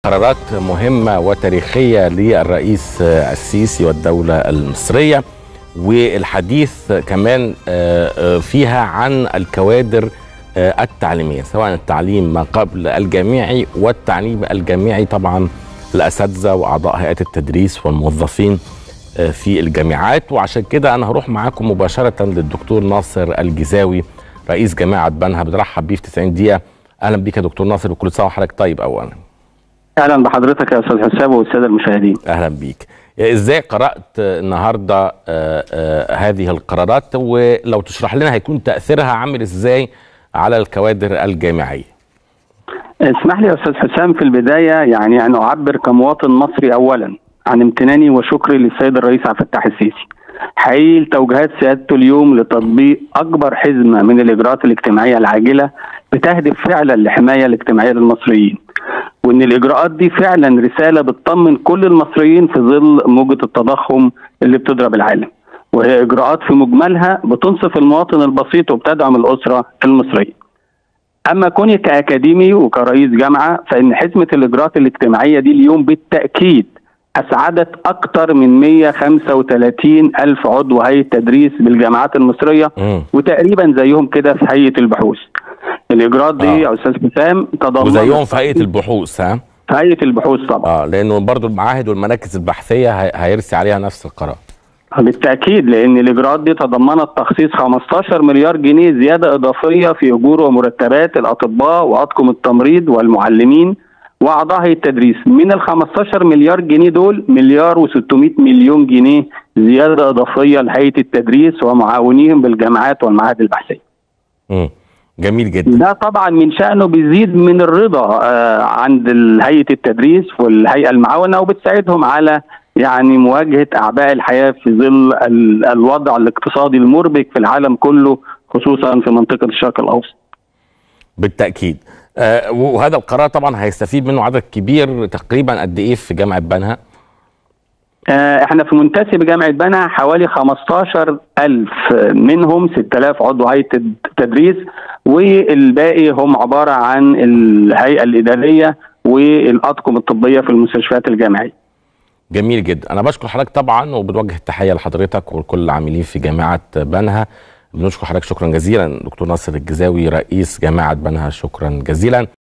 قرارات مهمة وتاريخية للرئيس السيسي والدولة المصرية والحديث كمان فيها عن الكوادر التعليمية سواء التعليم ما قبل الجامعي والتعليم الجامعي طبعا الأساتذة وأعضاء هيئات التدريس والموظفين في الجامعات وعشان كده أنا هروح معاكم مباشرة للدكتور ناصر الجزاوي رئيس جامعة بنها بنرحب بيه في 90 دقيقة أهلا بيك يا دكتور ناصر وكل سنة وحضرتك طيب أولا اهلا بحضرتك يا استاذ حسام والساده المشاهدين اهلا بيك ازاي قرات النهارده آآ آآ هذه القرارات ولو تشرح لنا هيكون تاثيرها عامل ازاي على الكوادر الجامعيه اسمح لي يا استاذ حسام في البدايه يعني ان اعبر كمواطن مصري اولا عن امتناني وشكري للسيد الرئيس عبد الفتاح السيسي حقيقي توجيهات سيادته اليوم لتطبيق اكبر حزمه من الاجراءات الاجتماعيه العاجله بتهدف فعلا للحمايه الاجتماعيه للمصريين وان الاجراءات دي فعلا رساله بتطمن كل المصريين في ظل موجه التضخم اللي بتضرب العالم وهي اجراءات في مجملها بتنصف المواطن البسيط وبتدعم الاسره المصريه اما كوني كاكاديمي وكرئيس جامعه فان حزمه الاجراءات الاجتماعيه دي اليوم بالتاكيد اسعدت اكثر من 135 الف عضو هيئه تدريس بالجامعات المصريه مم. وتقريبا زيهم كده في هيئه البحوث الاجراءات دي آه. يا استاذ حسام تضمنت وزيهم في هيئه البحوث ها في هيئه البحوث طبعا اه لانه برضو المعاهد والمراكز البحثيه هي- هيرسي عليها نفس القرار بالتاكيد لان الاجراءات دي تضمنت تخصيص 15 مليار جنيه زياده اضافيه في اجور ومرتبات الاطباء واطقم التمريض والمعلمين واعضاء هيئه التدريس من ال 15 مليار جنيه دول مليار و600 مليون جنيه زياده اضافيه لهيئه التدريس ومعاونيهم بالجامعات والمعاهد البحثيه مم. جميل جدا ده طبعا من شأنه بيزيد من الرضا آه، عند ال- هيئة التدريس والهيئة المعاونة وبتساعدهم على يعني مواجهة أعباء الحياة في ظل ال- الوضع الاقتصادي المربك في العالم كله خصوصا في منطقة الشرق الأوسط بالتاكيد آه وهذا القرار طبعا هيستفيد منه عدد كبير تقريبا قد ايه في جامعه بنها آه، احنا في منتسب جامعة بنها حوالي 15 ألف منهم 6000 عضو هيئة التدريس والباقي هم عبارة عن الهيئة الإدارية والأطقم الطبية في المستشفيات الجامعية جميل جدا انا بشكر حضرتك طبعا وبنوجه التحيه لحضرتك ولكل العاملين في جامعه بنها بنشكر حضرتك شكرا جزيلا دكتور ناصر الجزاوي رئيس جامعه بنها شكرا جزيلا